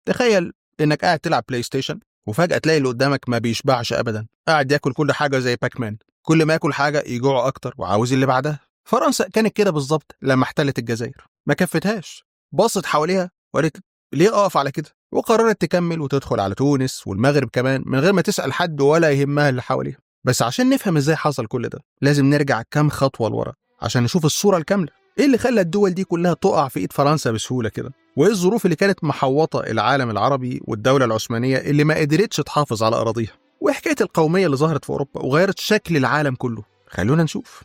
تخيل انك قاعد تلعب بلاي ستيشن وفجاه تلاقي اللي قدامك ما بيشبعش ابدا قاعد ياكل كل حاجه زي باك مان كل ما ياكل حاجه يجوع اكتر وعاوز اللي بعدها فرنسا كانت كده بالظبط لما احتلت الجزائر ما كفتهاش بصت حواليها وقالت ليه اقف على كده وقررت تكمل وتدخل على تونس والمغرب كمان من غير ما تسال حد ولا يهمها اللي حواليها بس عشان نفهم ازاي حصل كل ده لازم نرجع كام خطوه لورا عشان نشوف الصوره الكامله ايه اللي خلى الدول دي كلها تقع في ايد فرنسا بسهوله كده وايه الظروف اللي كانت محوطه العالم العربي والدوله العثمانيه اللي ما قدرتش تحافظ على اراضيها وايه حكايه القوميه اللي ظهرت في اوروبا وغيرت شكل العالم كله خلونا نشوف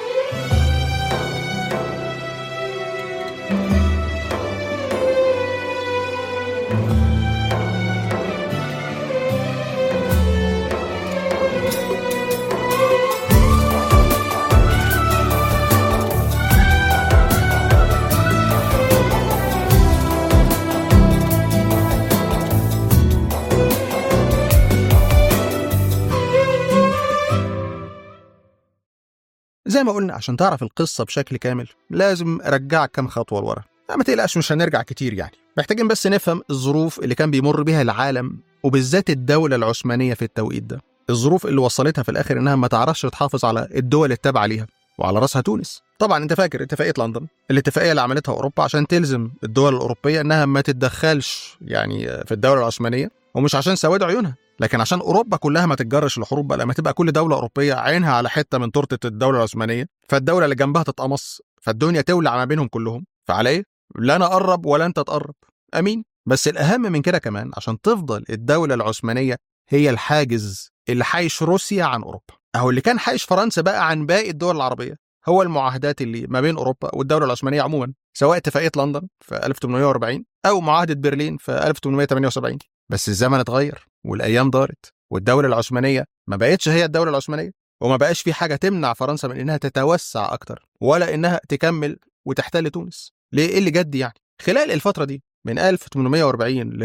زي ما قلنا عشان تعرف القصة بشكل كامل لازم أرجعك كام خطوة لورا لا ما تقلقش مش هنرجع كتير يعني محتاجين بس نفهم الظروف اللي كان بيمر بيها العالم وبالذات الدولة العثمانية في التوقيت ده الظروف اللي وصلتها في الآخر إنها ما تعرفش تحافظ على الدول التابعة ليها وعلى راسها تونس طبعا انت فاكر اتفاقيه لندن الاتفاقيه اللي عملتها اوروبا عشان تلزم الدول الاوروبيه انها ما تتدخلش يعني في الدوله العثمانيه ومش عشان سواد عيونها لكن عشان اوروبا كلها ما تتجرش الحروب بقى لما تبقى كل دوله اوروبيه عينها على حته من تورته الدوله العثمانيه فالدوله اللي جنبها تتقمص فالدنيا تولع ما بينهم كلهم فعلى ايه؟ لا انا اقرب ولا انت تقرب امين بس الاهم من كده كمان عشان تفضل الدوله العثمانيه هي الحاجز اللي حايش روسيا عن اوروبا اهو اللي كان حايش فرنسا بقى عن باقي الدول العربيه هو المعاهدات اللي ما بين اوروبا والدوله العثمانيه عموما سواء اتفاقيه لندن في 1840 او معاهده برلين في 1878 بس الزمن اتغير والايام دارت والدوله العثمانيه ما بقتش هي الدوله العثمانيه وما بقاش في حاجه تمنع فرنسا من انها تتوسع اكتر ولا انها تكمل وتحتل تونس ليه ايه اللي جد يعني خلال الفتره دي من 1840 ل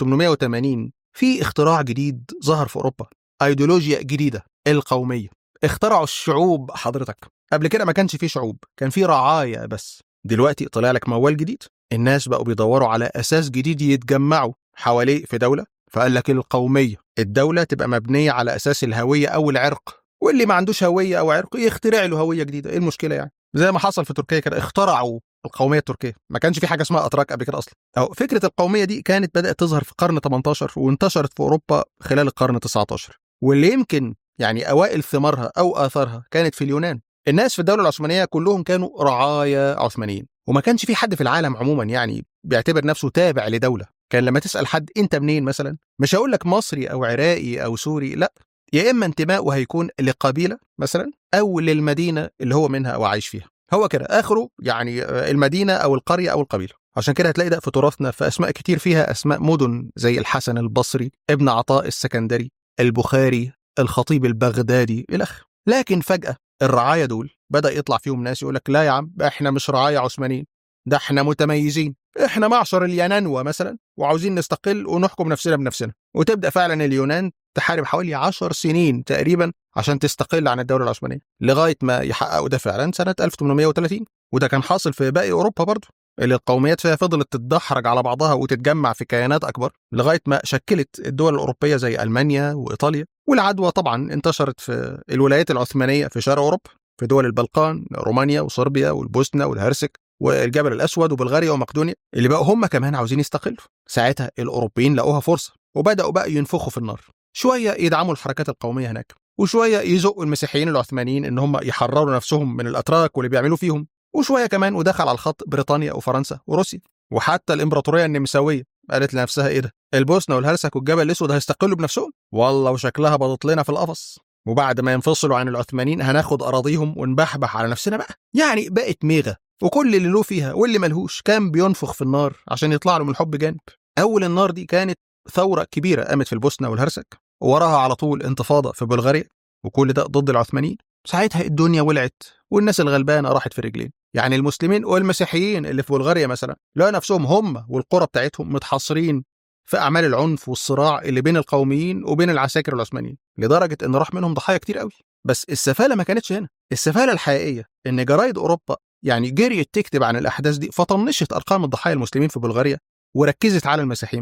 1880 في اختراع جديد ظهر في اوروبا ايديولوجيا جديده القوميه اخترعوا الشعوب حضرتك قبل كده ما كانش في شعوب كان في رعايا بس دلوقتي طلع لك موال جديد الناس بقوا بيدوروا على اساس جديد يتجمعوا حواليه في دوله فقال لك القوميه الدوله تبقى مبنيه على اساس الهويه او العرق واللي ما عندوش هويه او عرق يخترع له هويه جديده ايه المشكله يعني زي ما حصل في تركيا كده اخترعوا القوميه التركيه ما كانش في حاجه اسمها اتراك قبل كده اصلا او فكره القوميه دي كانت بدات تظهر في القرن 18 وانتشرت في اوروبا خلال القرن 19 واللي يمكن يعني اوائل ثمارها او اثارها كانت في اليونان الناس في الدوله العثمانيه كلهم كانوا رعايا عثمانيين وما كانش في حد في العالم عموما يعني بيعتبر نفسه تابع لدوله كان لما تسال حد انت منين مثلا مش هقول لك مصري او عراقي او سوري لا يا اما انتمائه هيكون لقبيله مثلا او للمدينه اللي هو منها او عايش فيها هو كده اخره يعني المدينه او القريه او القبيله عشان كده هتلاقي ده في تراثنا في اسماء كتير فيها اسماء مدن زي الحسن البصري ابن عطاء السكندري البخاري الخطيب البغدادي الى لكن فجاه الرعاية دول بدأ يطلع فيهم ناس يقول لك لا يا عم احنا مش رعاية عثمانيين ده احنا متميزين احنا معشر اليانانوا مثلا وعاوزين نستقل ونحكم نفسنا بنفسنا وتبدأ فعلا اليونان تحارب حوالي عشر سنين تقريبا عشان تستقل عن الدولة العثمانية لغاية ما يحققوا ده فعلا سنة 1830 وده كان حاصل في باقي أوروبا برضه اللي القوميات فيها فضلت تتدحرج على بعضها وتتجمع في كيانات أكبر لغاية ما شكلت الدول الأوروبية زي ألمانيا وإيطاليا والعدوى طبعا انتشرت في الولايات العثمانية في شرق أوروبا في دول البلقان رومانيا وصربيا والبوسنة والهرسك والجبل الأسود وبلغاريا ومقدونيا اللي بقوا هم كمان عاوزين يستقلوا ساعتها الأوروبيين لقوها فرصة وبدأوا بقى ينفخوا في النار شوية يدعموا الحركات القومية هناك وشوية يزقوا المسيحيين العثمانيين إن هم يحرروا نفسهم من الأتراك واللي بيعملوا فيهم وشوية كمان ودخل على الخط بريطانيا وفرنسا وروسيا وحتى الإمبراطورية النمساوية قالت لنفسها إيه ده البوسنة والهرسك والجبل الأسود هيستقلوا بنفسهم والله وشكلها بضت لنا في القفص وبعد ما ينفصلوا عن العثمانيين هناخد أراضيهم ونبحبح على نفسنا بقى يعني بقت ميغة وكل اللي له فيها واللي ملهوش كان بينفخ في النار عشان يطلع له من الحب جانب أول النار دي كانت ثورة كبيرة قامت في البوسنة والهرسك ووراها على طول انتفاضة في بلغاريا وكل ده ضد العثمانيين ساعتها الدنيا ولعت والناس الغلبانة راحت في رجلين يعني المسلمين والمسيحيين اللي في بلغاريا مثلا لقوا نفسهم هم والقرى بتاعتهم متحصرين في أعمال العنف والصراع اللي بين القوميين وبين العساكر العثمانيين لدرجة إن راح منهم ضحايا كتير قوي بس السفالة ما كانتش هنا السفالة الحقيقية إن جرايد أوروبا يعني جريت تكتب عن الأحداث دي فطنشت أرقام الضحايا المسلمين في بلغاريا وركزت على المسيحيين بس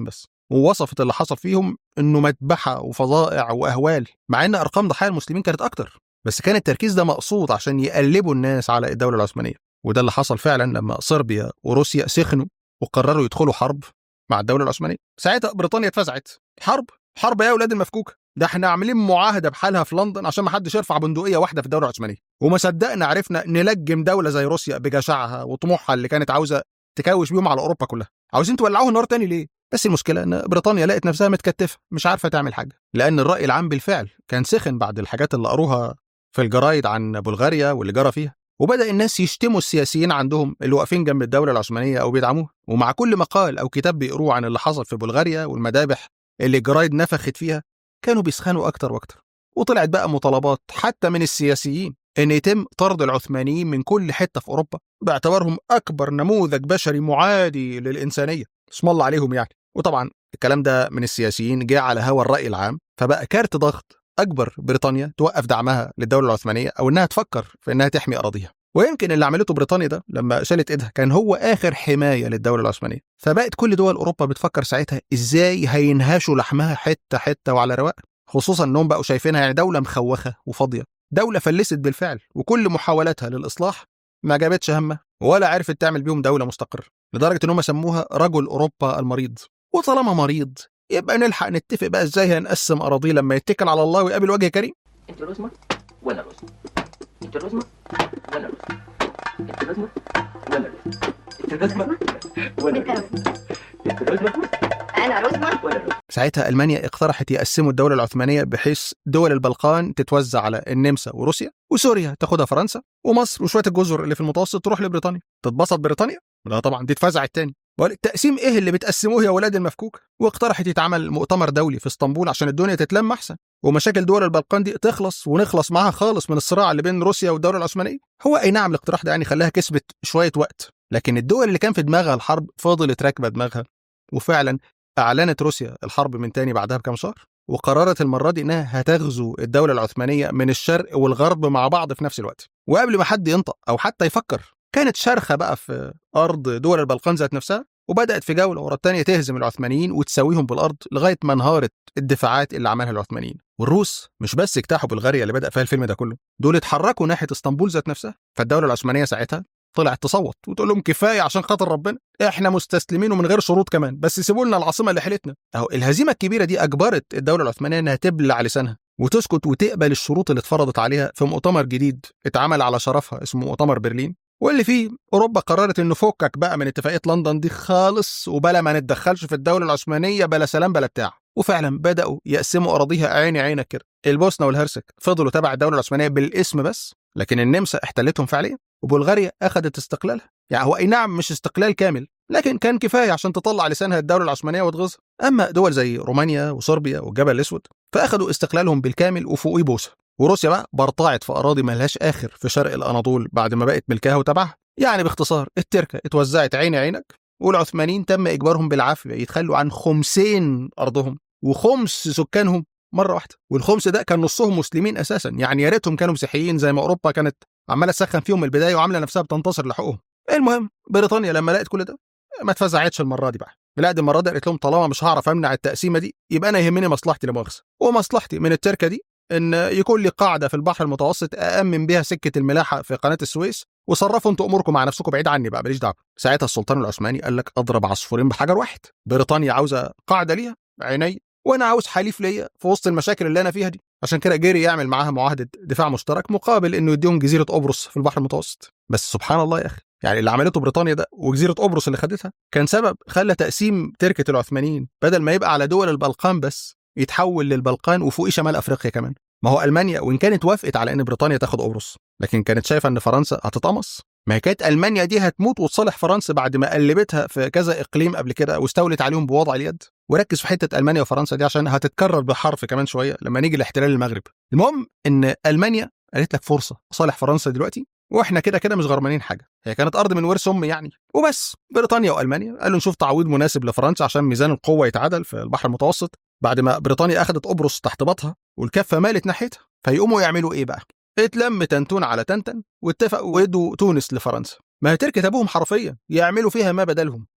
ووصفت اللي حصل فيهم انه مذبحه وفظائع واهوال مع ان ارقام ضحايا المسلمين كانت اكتر بس كان التركيز ده مقصود عشان يقلبوا الناس على الدوله العثمانيه وده اللي حصل فعلا لما صربيا وروسيا سخنوا وقرروا يدخلوا حرب مع الدوله العثمانيه ساعتها بريطانيا اتفزعت حرب حرب يا اولاد المفكوكه ده احنا عاملين معاهده بحالها في لندن عشان ما حدش يرفع بندقيه واحده في الدوله العثمانيه وما صدقنا عرفنا نلجم دوله زي روسيا بجشعها وطموحها اللي كانت عاوزه تكوش بيهم على اوروبا كلها عاوزين تولعوها النار تاني ليه بس المشكله ان بريطانيا لقت نفسها متكتفه مش عارفه تعمل حاجه لان الراي العام بالفعل كان سخن بعد الحاجات اللي قروها في الجرايد عن بلغاريا واللي جرى فيها وبدا الناس يشتموا السياسيين عندهم اللي واقفين جنب الدوله العثمانيه او بيدعموها ومع كل مقال او كتاب بيقروه عن اللي حصل في بلغاريا والمذابح اللي الجرايد نفخت فيها كانوا بيسخنوا اكتر واكتر وطلعت بقى مطالبات حتى من السياسيين ان يتم طرد العثمانيين من كل حته في اوروبا باعتبارهم اكبر نموذج بشري معادي للانسانيه اسم الله عليهم يعني وطبعا الكلام ده من السياسيين جه على هوا الراي العام فبقى كارت ضغط اجبر بريطانيا توقف دعمها للدوله العثمانيه او انها تفكر في انها تحمي اراضيها ويمكن اللي عملته بريطانيا ده لما شالت ايدها كان هو اخر حمايه للدوله العثمانيه فبقت كل دول اوروبا بتفكر ساعتها ازاي هينهشوا لحمها حته حته وعلى رواق خصوصا انهم بقوا شايفينها يعني دوله مخوخه وفاضيه دوله فلست بالفعل وكل محاولاتها للاصلاح ما جابتش همها ولا عرفت تعمل بيهم دوله مستقره لدرجه انهم سموها رجل اوروبا المريض وطالما مريض يبقى نلحق نتفق بقى ازاي هنقسم اراضيه لما يتكل على الله ويقابل وجه كريم انت رزمة وانا رزمة انت رزمة وانا رزمة انت رزمة وانا رزمة انت رزمة وانا انت رزمة رزمة انت رزمة انا رزمة وانا رزمة ساعتها المانيا اقترحت يقسموا الدوله العثمانيه بحيث دول البلقان تتوزع على النمسا وروسيا وسوريا تاخدها فرنسا ومصر وشويه الجزر اللي في المتوسط تروح لبريطانيا تتبسط بريطانيا لا طبعا دي اتفزعت تاني بقول التقسيم ايه اللي بتقسموه يا ولاد المفكوك واقترحت يتعمل مؤتمر دولي في اسطنبول عشان الدنيا تتلم احسن ومشاكل دول البلقان دي تخلص ونخلص معاها خالص من الصراع اللي بين روسيا والدوله العثمانيه هو اي نعم الاقتراح ده يعني خلاها كسبت شويه وقت لكن الدول اللي كان في دماغها الحرب فضلت راكبه دماغها وفعلا اعلنت روسيا الحرب من تاني بعدها بكام شهر وقررت المره دي انها هتغزو الدوله العثمانيه من الشرق والغرب مع بعض في نفس الوقت وقبل ما حد ينطق او حتى يفكر كانت شرخه بقى في ارض دول البلقان ذات نفسها وبدات في جوله ورا الثانيه تهزم العثمانيين وتساويهم بالارض لغايه ما انهارت الدفاعات اللي عملها العثمانيين والروس مش بس اجتاحوا بلغاريا اللي بدا فيها الفيلم ده كله دول اتحركوا ناحيه اسطنبول ذات نفسها فالدوله العثمانيه ساعتها طلعت تصوت وتقول لهم كفايه عشان خاطر ربنا احنا مستسلمين ومن غير شروط كمان بس سيبوا لنا العاصمه اللي حيلتنا اهو الهزيمه الكبيره دي اجبرت الدوله العثمانيه انها تبلع لسانها وتسكت وتقبل الشروط اللي اتفرضت عليها في مؤتمر جديد اتعمل على شرفها اسمه مؤتمر برلين واللي فيه اوروبا قررت انه فكك بقى من اتفاقيه لندن دي خالص وبلا ما نتدخلش في الدوله العثمانيه بلا سلام بلا بتاع وفعلا بداوا يقسموا اراضيها عيني عينك كده البوسنه والهرسك فضلوا تبع الدوله العثمانيه بالاسم بس لكن النمسا احتلتهم فعليا وبلغاريا اخذت استقلالها يعني هو اي نعم مش استقلال كامل لكن كان كفايه عشان تطلع لسانها الدوله العثمانيه وتغيظها اما دول زي رومانيا وصربيا والجبل الاسود فاخذوا استقلالهم بالكامل وفوقيه بوسه وروسيا بقى برطعت في اراضي ملهاش اخر في شرق الاناضول بعد ما بقت ملكها وتبعها يعني باختصار التركه اتوزعت عيني عينك والعثمانيين تم اجبارهم بالعافيه يتخلوا عن خمسين ارضهم وخمس سكانهم مره واحده والخمس ده كان نصهم مسلمين اساسا يعني يا ريتهم كانوا مسيحيين زي ما اوروبا كانت عماله تسخن فيهم من البدايه وعامله نفسها بتنتصر لحقوقهم المهم بريطانيا لما لقت كل ده ما اتفزعتش المره دي بقى لا دي المره دي قالت لهم طالما مش هعرف امنع التقسيمه دي يبقى انا يهمني مصلحتي لمؤاخذه ومصلحتي من التركه دي ان يكون لي قاعده في البحر المتوسط اامن بيها سكه الملاحه في قناه السويس وصرفوا انتوا اموركم مع نفسكم بعيد عني بقى ماليش دعوه ساعتها السلطان العثماني قال لك اضرب عصفورين بحجر واحد بريطانيا عاوزه قاعده ليها عيني وانا عاوز حليف ليا في وسط المشاكل اللي انا فيها دي عشان كده جيري يعمل معاها معاهده دفاع مشترك مقابل انه يديهم جزيره قبرص في البحر المتوسط بس سبحان الله يا اخي يعني اللي عملته بريطانيا ده وجزيره قبرص اللي خدتها كان سبب خلى تقسيم تركه العثمانيين بدل ما يبقى على دول البلقان بس يتحول للبلقان وفوقيه شمال افريقيا كمان ما هو المانيا وان كانت وافقت على ان بريطانيا تاخد قبرص لكن كانت شايفه ان فرنسا هتتقمص ما هي كانت المانيا دي هتموت وتصالح فرنسا بعد ما قلبتها في كذا اقليم قبل كده واستولت عليهم بوضع اليد وركز في حته المانيا وفرنسا دي عشان هتتكرر بحرف كمان شويه لما نيجي لاحتلال المغرب المهم ان المانيا قالت لك فرصه صالح فرنسا دلوقتي واحنا كده كده مش غرمانين حاجه هي كانت ارض من ورث امي يعني وبس بريطانيا والمانيا قالوا نشوف تعويض مناسب لفرنسا عشان ميزان القوه يتعادل في البحر المتوسط بعد ما بريطانيا اخذت قبرص تحت باطها والكفه مالت ناحيتها فيقوموا يعملوا ايه بقى اتلم تنتون على تنتن واتفقوا وادوا تونس لفرنسا ما هي تركة ابوهم حرفيا يعملوا فيها ما بدلهم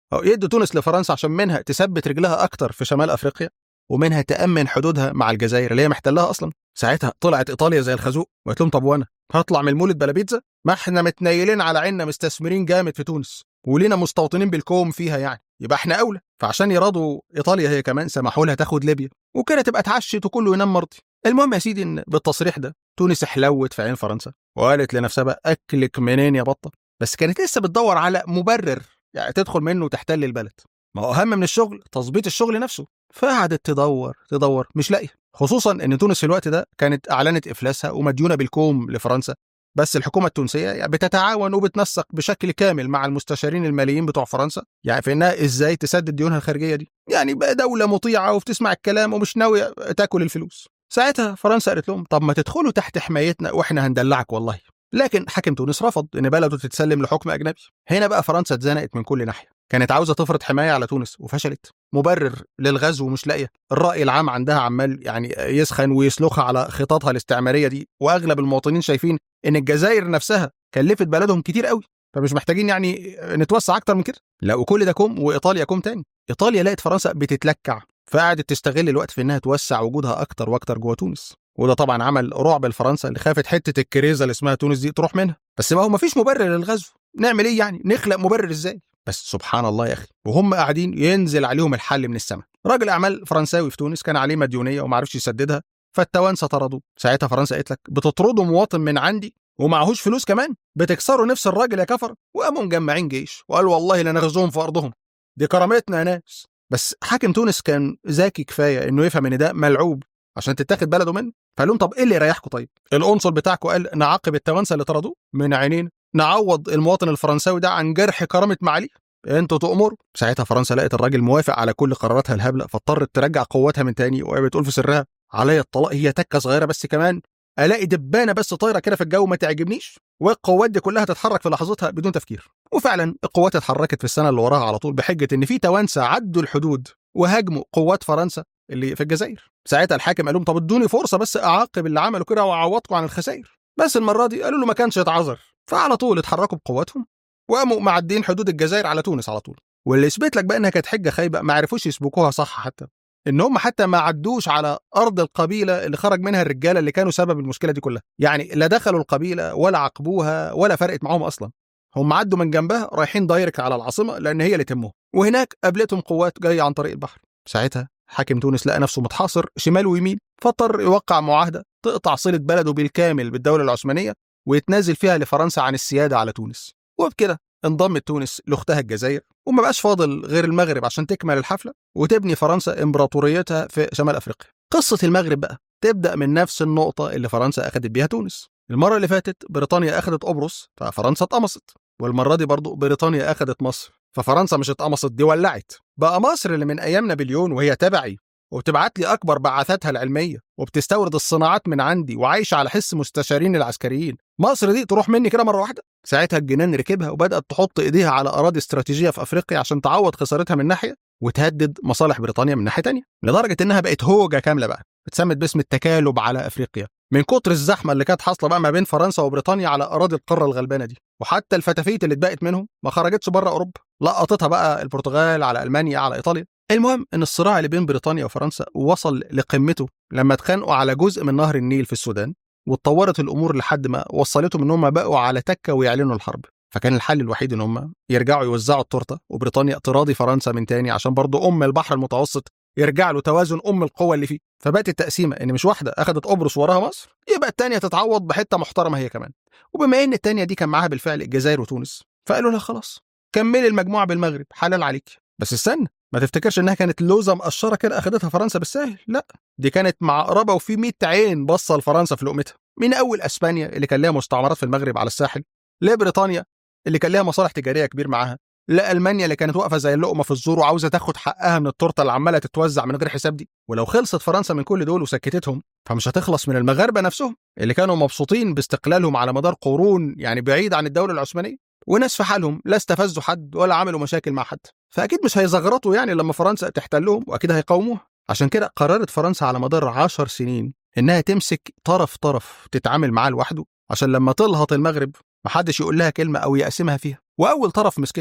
أو يدوا تونس لفرنسا عشان منها تثبت رجلها اكتر في شمال افريقيا ومنها تامن حدودها مع الجزائر اللي هي محتلها اصلا ساعتها طلعت ايطاليا زي الخازوق وقالت لهم طب وانا هطلع من المولد بلا بيتزا ما احنا متنيلين على عيننا مستثمرين جامد في تونس ولينا مستوطنين بالكوم فيها يعني يبقى احنا اولى فعشان يراضوا ايطاليا هي كمان سمحوا لها تاخد ليبيا وكده تبقى اتعشت وكله ينام مرضي المهم يا سيدي ان بالتصريح ده تونس حلوت في عين فرنسا وقالت لنفسها بقى اكلك منين يا بطه بس كانت لسه بتدور على مبرر يعني تدخل منه وتحتل البلد ما هو اهم من الشغل تظبيط الشغل نفسه فقعدت تدور تدور مش لاقيه خصوصا ان تونس في الوقت ده كانت اعلنت افلاسها ومديونه بالكوم لفرنسا بس الحكومه التونسيه يعني بتتعاون وبتنسق بشكل كامل مع المستشارين الماليين بتوع فرنسا يعني في انها ازاي تسدد ديونها الخارجيه دي يعني بقى دوله مطيعه وبتسمع الكلام ومش ناويه تاكل الفلوس ساعتها فرنسا قالت لهم طب ما تدخلوا تحت حمايتنا واحنا هندلعك والله لكن حاكم تونس رفض ان بلده تتسلم لحكم اجنبي هنا بقى فرنسا اتزنقت من كل ناحيه كانت عاوزه تفرض حمايه على تونس وفشلت مبرر للغزو مش لاقيه الراي العام عندها عمال يعني يسخن ويسلخها على خططها الاستعماريه دي واغلب المواطنين شايفين ان الجزائر نفسها كلفت بلدهم كتير قوي فمش محتاجين يعني نتوسع اكتر من كده لا وكل ده كوم وايطاليا كوم تاني ايطاليا لقت فرنسا بتتلكع فقعدت تستغل الوقت في انها توسع وجودها اكتر واكتر جوه تونس وده طبعا عمل رعب لفرنسا اللي خافت حته الكريزه اللي اسمها تونس دي تروح منها بس ما هو مفيش مبرر للغزو نعمل ايه يعني نخلق مبرر ازاي بس سبحان الله يا اخي وهم قاعدين ينزل عليهم الحل من السماء راجل اعمال فرنساوي في تونس كان عليه مديونيه وما عرفش يسددها فالتوانسه طردوه ساعتها فرنسا قالت لك بتطردوا مواطن من عندي ومعهوش فلوس كمان بتكسروا نفس الراجل يا كفر وقاموا مجمعين جيش وقالوا والله لنغزوهم في ارضهم دي كرامتنا يا ناس بس حاكم تونس كان ذكي كفايه انه يفهم ان ده ملعوب عشان تتاخد بلده منه فقال لهم طب ايه اللي يريحكم طيب القنصل بتاعكم قال نعاقب التوانسه اللي طردوه من عينين نعوض المواطن الفرنساوي ده عن جرح كرامه معاليه انتوا تؤمروا ساعتها فرنسا لقت الراجل موافق على كل قراراتها الهبله فاضطرت ترجع قواتها من تاني وهي بتقول في سرها عليا الطلاق هي تكه صغيره بس كمان الاقي دبانه بس طايره كده في الجو ما تعجبنيش والقوات دي كلها تتحرك في لحظتها بدون تفكير وفعلا القوات اتحركت في السنه اللي وراها على طول بحجه ان في توانسه عدوا الحدود وهاجموا قوات فرنسا اللي في الجزائر ساعتها الحاكم قال لهم طب ادوني فرصه بس اعاقب اللي عملوا كده واعوضكم عن الخسائر بس المره دي قالوا له ما كانش يتعذر فعلى طول اتحركوا بقواتهم وقاموا معدين حدود الجزائر على تونس على طول واللي يثبت لك بقى انها كانت حجه خايبه ما عرفوش يسبقوها صح حتى ان هم حتى ما عدوش على ارض القبيله اللي خرج منها الرجاله اللي كانوا سبب المشكله دي كلها يعني لا دخلوا القبيله ولا عاقبوها ولا فرقت معاهم اصلا هم عدوا من جنبها رايحين دايركت على العاصمه لان هي اللي تهمهم وهناك قابلتهم قوات جايه عن طريق البحر ساعتها حاكم تونس لقى نفسه متحاصر شمال ويمين فاضطر يوقع معاهده تقطع صله بلده بالكامل بالدوله العثمانيه ويتنازل فيها لفرنسا عن السياده على تونس وبكده انضمت تونس لاختها الجزائر وما بقاش فاضل غير المغرب عشان تكمل الحفله وتبني فرنسا امبراطوريتها في شمال افريقيا قصه المغرب بقى تبدا من نفس النقطه اللي فرنسا اخذت بيها تونس المره اللي فاتت بريطانيا اخذت قبرص ففرنسا اتقمصت والمره دي برضو بريطانيا اخذت مصر ففرنسا مش اتقمصت دي ولعت بقى مصر اللي من ايام نابليون وهي تبعي وبتبعت لي اكبر بعثاتها العلميه وبتستورد الصناعات من عندي وعايشه على حس مستشارين العسكريين مصر دي تروح مني كده مره واحده ساعتها الجنان ركبها وبدات تحط ايديها على اراضي استراتيجيه في افريقيا عشان تعوض خسارتها من ناحيه وتهدد مصالح بريطانيا من ناحيه تانية لدرجه انها بقت هوجه كامله بقى اتسمت باسم التكالب على افريقيا من كتر الزحمه اللي كانت حاصله بقى ما بين فرنسا وبريطانيا على اراضي القاره الغلبانه دي وحتى الفتافيت اللي اتبقت منهم ما خرجتش بره اوروبا لقطتها بقى البرتغال على المانيا على ايطاليا المهم ان الصراع اللي بين بريطانيا وفرنسا وصل لقمته لما اتخانقوا على جزء من نهر النيل في السودان واتطورت الامور لحد ما وصلتهم ان هم بقوا على تكه ويعلنوا الحرب فكان الحل الوحيد ان هم يرجعوا يوزعوا التورته وبريطانيا تراضي فرنسا من تاني عشان برضه ام البحر المتوسط يرجع له توازن ام القوى اللي فيه فبقت التقسيمه ان مش واحده اخذت قبرص وراها مصر يبقى الثانيه تتعوض بحته محترمه هي كمان وبما ان الثانيه دي كان معاها بالفعل الجزائر وتونس فقالوا لها خلاص كملي المجموعه بالمغرب حلال عليك بس استنى ما تفتكرش انها كانت لوزه مقشره كده اخدتها فرنسا بالساهل لا دي كانت معقربه وفي 100 عين بصه لفرنسا في لقمتها من اول اسبانيا اللي كان لها مستعمرات في المغرب على الساحل لبريطانيا اللي كان لها مصالح تجاريه كبير معاها لالمانيا اللي كانت واقفه زي اللقمه في الزور وعاوزه تاخد حقها من التورته اللي عماله تتوزع من غير حساب دي ولو خلصت فرنسا من كل دول وسكتتهم فمش هتخلص من المغاربه نفسهم اللي كانوا مبسوطين باستقلالهم على مدار قرون يعني بعيد عن الدوله العثمانيه وناس في حالهم لا استفزوا حد ولا عملوا مشاكل مع حد فاكيد مش هيزغرطوا يعني لما فرنسا تحتلهم واكيد هيقاوموها عشان كده قررت فرنسا على مدار عشر سنين انها تمسك طرف طرف تتعامل معاه لوحده عشان لما تلهط المغرب محدش يقول لها كلمه او يقسمها فيها واول طرف مسكته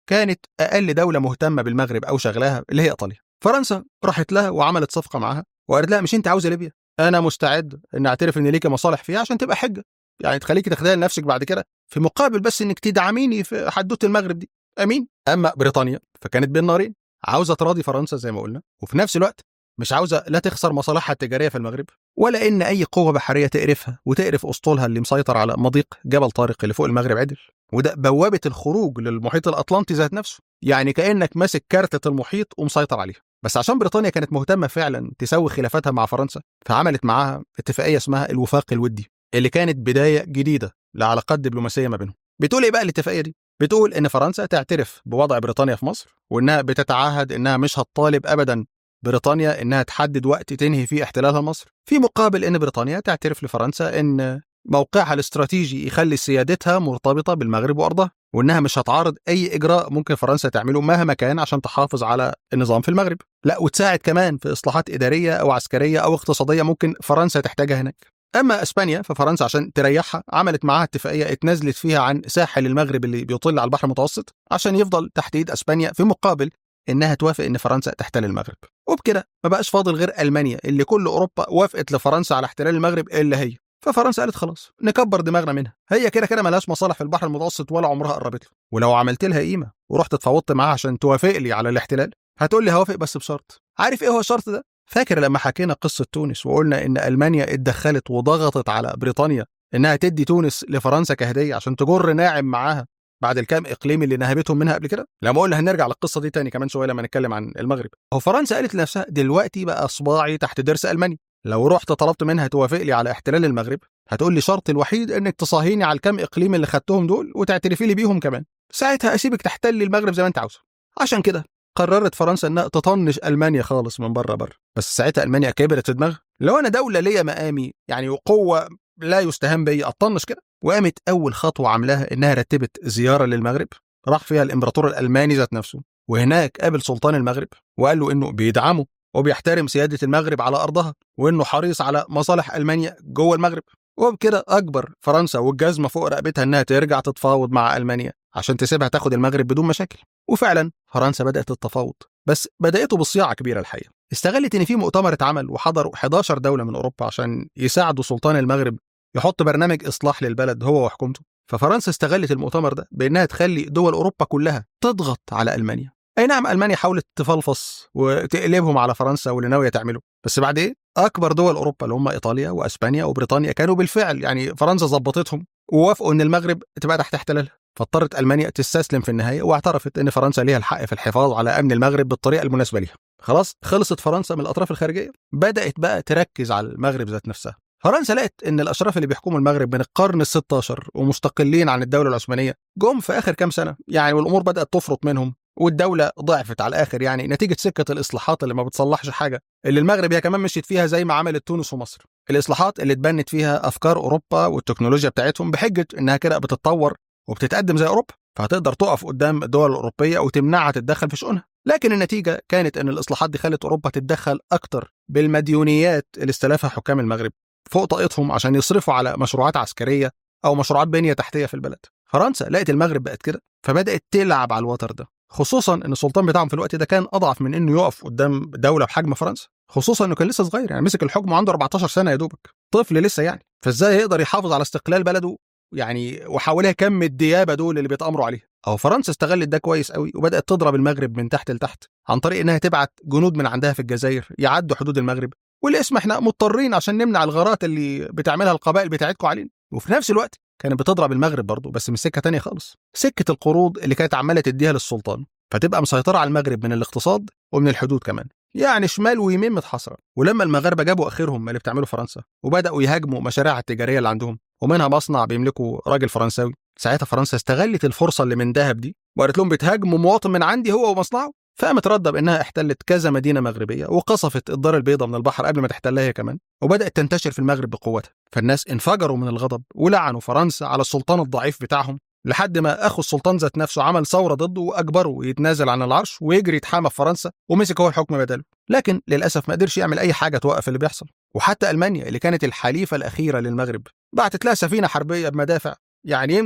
كانت اقل دوله مهتمه بالمغرب او شغلاها اللي هي ايطاليا فرنسا راحت لها وعملت صفقه معاها وقالت لها مش انت عاوزه ليبيا انا مستعد ان اعترف ان ليكي مصالح فيها عشان تبقى حجه يعني تخليكي تاخديها لنفسك بعد كده في مقابل بس انك تدعميني في حدوته المغرب دي امين اما بريطانيا فكانت بين نارين عاوزه تراضي فرنسا زي ما قلنا وفي نفس الوقت مش عاوزه لا تخسر مصالحها التجاريه في المغرب ولا ان اي قوه بحريه تقرفها وتقرف اسطولها اللي مسيطر على مضيق جبل طارق اللي فوق المغرب عدل وده بوابه الخروج للمحيط الاطلنطي ذات نفسه يعني كانك ماسك كارتة المحيط ومسيطر عليه بس عشان بريطانيا كانت مهتمه فعلا تسوي خلافاتها مع فرنسا فعملت معاها اتفاقيه اسمها الوفاق الودي اللي كانت بدايه جديده لعلاقات دبلوماسيه ما بينهم بتقول ايه بقى الاتفاقيه دي بتقول ان فرنسا تعترف بوضع بريطانيا في مصر وانها بتتعهد انها مش هتطالب ابدا بريطانيا انها تحدد وقت تنهي فيه احتلالها لمصر في مقابل ان بريطانيا تعترف لفرنسا ان موقعها الاستراتيجي يخلي سيادتها مرتبطه بالمغرب وارضها وانها مش هتعارض اي اجراء ممكن فرنسا تعمله مهما كان عشان تحافظ على النظام في المغرب لا وتساعد كمان في اصلاحات اداريه او عسكريه او اقتصاديه ممكن فرنسا تحتاجها هناك اما اسبانيا ففرنسا عشان تريحها عملت معاها اتفاقيه اتنازلت فيها عن ساحل المغرب اللي بيطل على البحر المتوسط عشان يفضل تحت ايد اسبانيا في مقابل انها توافق ان فرنسا تحتل المغرب وبكده ما بقاش فاضل غير المانيا اللي كل اوروبا وافقت لفرنسا على احتلال المغرب الا هي ففرنسا قالت خلاص نكبر دماغنا منها هي كده كده ملهاش مصالح في البحر المتوسط ولا عمرها قربت له ولو عملت لها قيمه ورحت اتفاوضت معاها عشان توافق لي على الاحتلال هتقول لي هوافق بس بشرط عارف ايه هو الشرط ده فاكر لما حكينا قصه تونس وقلنا ان المانيا اتدخلت وضغطت على بريطانيا انها تدي تونس لفرنسا كهديه عشان تجر ناعم معاها بعد الكام اقليم اللي نهبتهم منها قبل كده لما قلنا هنرجع للقصه دي تاني كمان شويه لما نتكلم عن المغرب هو فرنسا قالت لنفسها دلوقتي بقى صباعي تحت ضرس المانيا لو رحت طلبت منها توافق لي على احتلال المغرب هتقول لي شرط الوحيد انك تصاهيني على الكام اقليم اللي خدتهم دول وتعترفي لي بيهم كمان ساعتها اسيبك تحتلي المغرب زي ما انت عاوزه عشان كده قررت فرنسا انها تطنش المانيا خالص من بره بره بس ساعتها المانيا كبرت في دماغها لو انا دوله ليا مقامي يعني وقوه لا يستهان بي اطنش كده وقامت اول خطوه عاملاها انها رتبت زياره للمغرب راح فيها الامبراطور الالماني ذات نفسه وهناك قابل سلطان المغرب وقال له انه بيدعمه وبيحترم سياده المغرب على ارضها وانه حريص على مصالح المانيا جوه المغرب وبكده اكبر فرنسا والجزمه فوق رقبتها انها ترجع تتفاوض مع المانيا عشان تسيبها تاخد المغرب بدون مشاكل وفعلا فرنسا بدات التفاوض بس بداته بصياعه كبيره الحقيقه استغلت ان في مؤتمر اتعمل وحضروا 11 دوله من اوروبا عشان يساعدوا سلطان المغرب يحط برنامج اصلاح للبلد هو وحكومته ففرنسا استغلت المؤتمر ده بانها تخلي دول اوروبا كلها تضغط على المانيا اي نعم المانيا حاولت تفلفص وتقلبهم على فرنسا واللي ناويه تعمله بس بعد ايه اكبر دول اوروبا اللي هم ايطاليا واسبانيا وبريطانيا كانوا بالفعل يعني فرنسا ظبطتهم ووافقوا ان المغرب تبقى تحت احتلالها فاضطرت المانيا تستسلم في النهايه واعترفت ان فرنسا ليها الحق في الحفاظ على امن المغرب بالطريقه المناسبه ليها خلاص خلصت فرنسا من الاطراف الخارجيه بدات بقى تركز على المغرب ذات نفسها فرنسا لقت ان الاشراف اللي بيحكموا المغرب من القرن ال16 ومستقلين عن الدوله العثمانيه جم في اخر كام سنه يعني والامور بدات تفرط منهم والدولة ضعفت على الآخر يعني نتيجة سكة الإصلاحات اللي ما بتصلحش حاجة اللي المغرب هي كمان مشيت فيها زي ما عملت تونس ومصر الإصلاحات اللي اتبنت فيها أفكار أوروبا والتكنولوجيا بتاعتهم بحجة إنها كده بتتطور وبتتقدم زي أوروبا فهتقدر تقف قدام الدول الأوروبية وتمنعها تتدخل في شؤونها لكن النتيجة كانت إن الإصلاحات دي خلت أوروبا تتدخل أكتر بالمديونيات اللي استلفها حكام المغرب فوق طاقتهم عشان يصرفوا على مشروعات عسكرية أو مشروعات بنية تحتية في البلد فرنسا لقت المغرب بقت كده فبدأت تلعب على الوتر ده خصوصا ان السلطان بتاعهم في الوقت ده كان اضعف من انه يقف قدام دوله بحجم فرنسا خصوصا انه كان لسه صغير يعني مسك الحكم وعنده 14 سنه يا دوبك طفل لسه يعني فازاي يقدر يحافظ على استقلال بلده يعني وحواليها كم الديابه دول اللي بيتامروا عليه او فرنسا استغلت ده كويس قوي وبدات تضرب المغرب من تحت لتحت عن طريق انها تبعت جنود من عندها في الجزائر يعدوا حدود المغرب والاسم احنا مضطرين عشان نمنع الغارات اللي بتعملها القبائل بتاعتكم علينا وفي نفس الوقت كانت بتضرب المغرب برضه بس من سكه تانية خالص سكه القروض اللي كانت عماله تديها للسلطان فتبقى مسيطرة على المغرب من الاقتصاد ومن الحدود كمان يعني شمال ويمين متحصرة ولما المغاربة جابوا آخرهم من اللي بتعمله فرنسا وبدأوا يهاجموا مشاريعها التجارية اللي عندهم ومنها مصنع بيملكه راجل فرنساوي ساعتها فرنسا استغلت الفرصة اللي من دهب دي وقالت لهم بتهاجموا مواطن من عندي هو ومصنعه فقامت رده بانها احتلت كذا مدينه مغربيه وقصفت الدار البيضاء من البحر قبل ما تحتلها هي كمان وبدات تنتشر في المغرب بقوتها فالناس انفجروا من الغضب ولعنوا فرنسا على السلطان الضعيف بتاعهم لحد ما اخو السلطان ذات نفسه عمل ثوره ضده واجبره يتنازل عن العرش ويجري يتحامى في فرنسا ومسك هو الحكم بداله لكن للاسف ما قدرش يعمل اي حاجه توقف اللي بيحصل وحتى المانيا اللي كانت الحليفه الاخيره للمغرب بعتت لها سفينه حربيه بمدافع يعني يمكن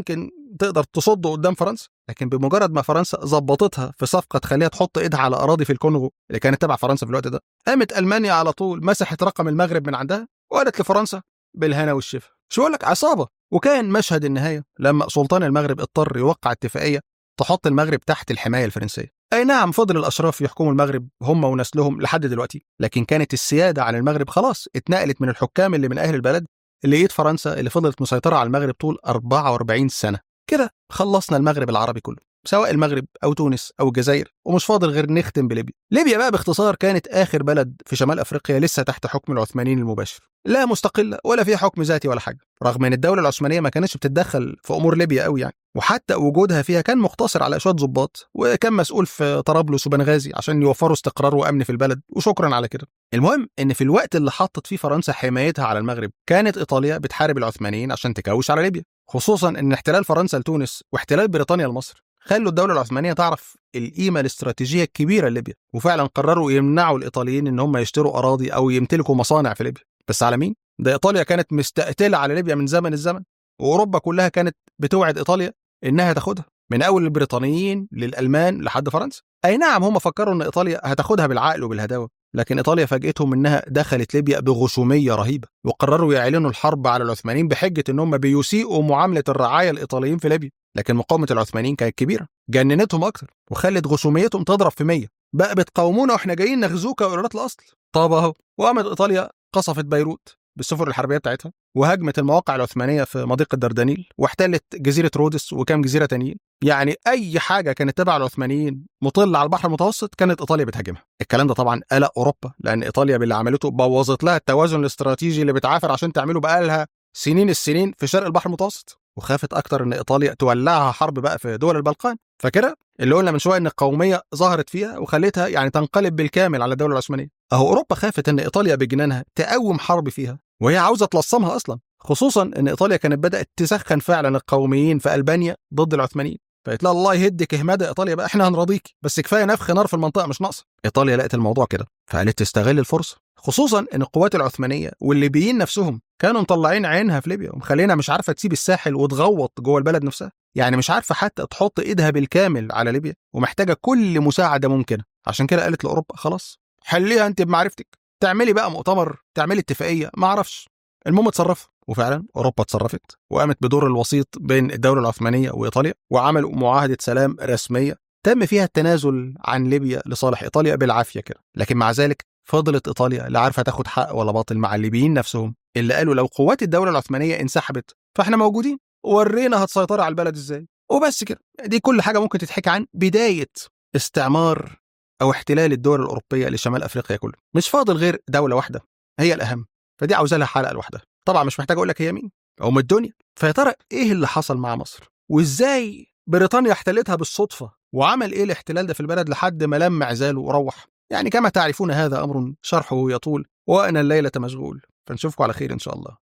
تقدر تصده قدام فرنسا لكن بمجرد ما فرنسا ظبطتها في صفقه تخليها تحط ايدها على اراضي في الكونغو اللي كانت تبع فرنسا في الوقت ده قامت المانيا على طول مسحت رقم المغرب من عندها وقالت لفرنسا بالهنا والشفا شو اقول لك عصابه وكان مشهد النهايه لما سلطان المغرب اضطر يوقع اتفاقيه تحط المغرب تحت الحمايه الفرنسيه اي نعم فضل الاشراف يحكموا المغرب هم ونسلهم لحد دلوقتي لكن كانت السياده على المغرب خلاص اتنقلت من الحكام اللي من اهل البلد لقيت فرنسا اللي فضلت مسيطره على المغرب طول 44 سنه كده خلصنا المغرب العربي كله سواء المغرب او تونس او الجزائر ومش فاضل غير نختم بليبيا ليبيا بقى باختصار كانت اخر بلد في شمال افريقيا لسه تحت حكم العثمانيين المباشر لا مستقله ولا فيها حكم ذاتي ولا حاجه رغم ان الدوله العثمانيه ما كانتش بتتدخل في امور ليبيا قوي يعني وحتى وجودها فيها كان مقتصر على شويه ضباط وكان مسؤول في طرابلس وبنغازي عشان يوفروا استقرار وامن في البلد وشكرا على كده المهم ان في الوقت اللي حطت فيه فرنسا حمايتها على المغرب كانت ايطاليا بتحارب العثمانيين عشان تكوش على ليبيا خصوصا ان احتلال فرنسا لتونس واحتلال بريطانيا لمصر خلوا الدوله العثمانيه تعرف القيمه الاستراتيجيه الكبيره لليبيا وفعلا قرروا يمنعوا الايطاليين ان هم يشتروا اراضي او يمتلكوا مصانع في ليبيا بس على مين ده ايطاليا كانت مستقتله على ليبيا من زمن الزمن واوروبا كلها كانت بتوعد ايطاليا انها تاخدها من اول البريطانيين للالمان لحد فرنسا اي نعم هم فكروا ان ايطاليا هتاخدها بالعقل وبالهداوه لكن ايطاليا فاجئتهم انها دخلت ليبيا بغشوميه رهيبه وقرروا يعلنوا الحرب على العثمانيين بحجه ان هم بيسيئوا معامله الرعايا الايطاليين في ليبيا لكن مقاومه العثمانيين كانت كبيره جننتهم اكتر وخلت غشوميتهم تضرب في 100 بقى بتقاومونا واحنا جايين نغزوك وايرادات الاصل طب اهو وقامت ايطاليا قصفت بيروت بالسفن الحربيه بتاعتها وهاجمت المواقع العثمانيه في مضيق الدردنيل واحتلت جزيره رودس وكام جزيره تانيين يعني اي حاجه كانت تبع العثمانيين مطله على البحر المتوسط كانت ايطاليا بتهاجمها الكلام ده طبعا قلق اوروبا لان ايطاليا باللي عملته بوظت لها التوازن الاستراتيجي اللي بتعافر عشان تعمله بقالها سنين السنين في شرق البحر المتوسط وخافت اكتر ان ايطاليا تولعها حرب بقى في دول البلقان فكده اللي قلنا من شويه ان القوميه ظهرت فيها وخلتها يعني تنقلب بالكامل على الدوله العثمانيه اهو اوروبا خافت ان ايطاليا بجنانها تقوم حرب فيها وهي عاوزه تلصمها اصلا خصوصا ان ايطاليا كانت بدات تسخن فعلا القوميين في البانيا ضد العثمانيين فقالت لها الله يهدك اهمدى ايطاليا بقى احنا هنراضيك بس كفايه نفخ نار في المنطقه مش ناقصه ايطاليا لقت الموضوع كده فقالت تستغل الفرصه خصوصا ان القوات العثمانيه والليبيين نفسهم كانوا مطلعين عينها في ليبيا ومخلينها مش عارفه تسيب الساحل وتغوط جوه البلد نفسها يعني مش عارفه حتى تحط ايدها بالكامل على ليبيا ومحتاجه كل مساعده ممكنه عشان كده قالت لاوروبا خلاص حليها انت بمعرفتك تعملي بقى مؤتمر تعملي اتفاقيه ما اعرفش المهم اتصرفوا وفعلا اوروبا اتصرفت وقامت بدور الوسيط بين الدوله العثمانيه وايطاليا وعملوا معاهده سلام رسميه تم فيها التنازل عن ليبيا لصالح ايطاليا بالعافيه كده لكن مع ذلك فضلت ايطاليا لا عارفه تاخد حق ولا باطل مع الليبيين نفسهم اللي قالوا لو قوات الدوله العثمانيه انسحبت فاحنا موجودين ورينا هتسيطري على البلد ازاي وبس كده دي كل حاجه ممكن تتحكي عن بدايه استعمار او احتلال الدول الاوروبيه لشمال افريقيا كله مش فاضل غير دوله واحده هي الاهم فدي عاوزه لها حلقه لوحدها طبعا مش محتاج اقول لك هي مين ام الدنيا فيا ترى ايه اللي حصل مع مصر وازاي بريطانيا احتلتها بالصدفه وعمل ايه الاحتلال ده في البلد لحد ما لم عزاله وروح يعني كما تعرفون هذا امر شرحه يطول وانا الليله مشغول فنشوفكم على خير ان شاء الله